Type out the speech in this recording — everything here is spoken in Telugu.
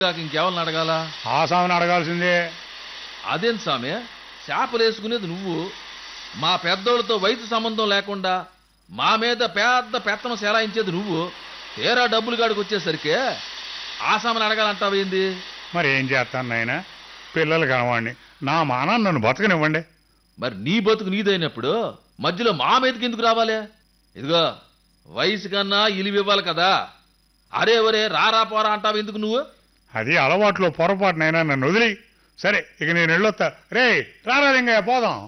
కాక ఇంకెవరిని అడగాల ఆ సామెను అడగాల్సిందే అదేం సామె చేపలు వేసుకునేది నువ్వు మా పెద్దోళ్ళతో వయసు సంబంధం లేకుండా మా మీద పెద్ద పెత్తనం సెలాయించేది నువ్వు తీరా డబ్బులు కాడికి వచ్చేసరికి ఆ సామెను అడగాలంటావేంది మరి ఏం చేస్తాను నాయన పిల్లలు కనవాడిని నా మానాన్ని నన్ను బతకనివ్వండి మరి నీ బతుకు నీదైనప్పుడు మధ్యలో మా మీదకి ఎందుకు రావాలి ఇదిగో వయసు కన్నా ఇలివి ఇవ్వాలి కదా అరే ఒరే రారా పోరా అంటావు ఎందుకు నువ్వు అది అలవాట్లో పొరపాటునైనా నన్ను వదిలి సరే ఇక నేను వెళ్ళొత్తా రే రారా లింగయ్య పోదాం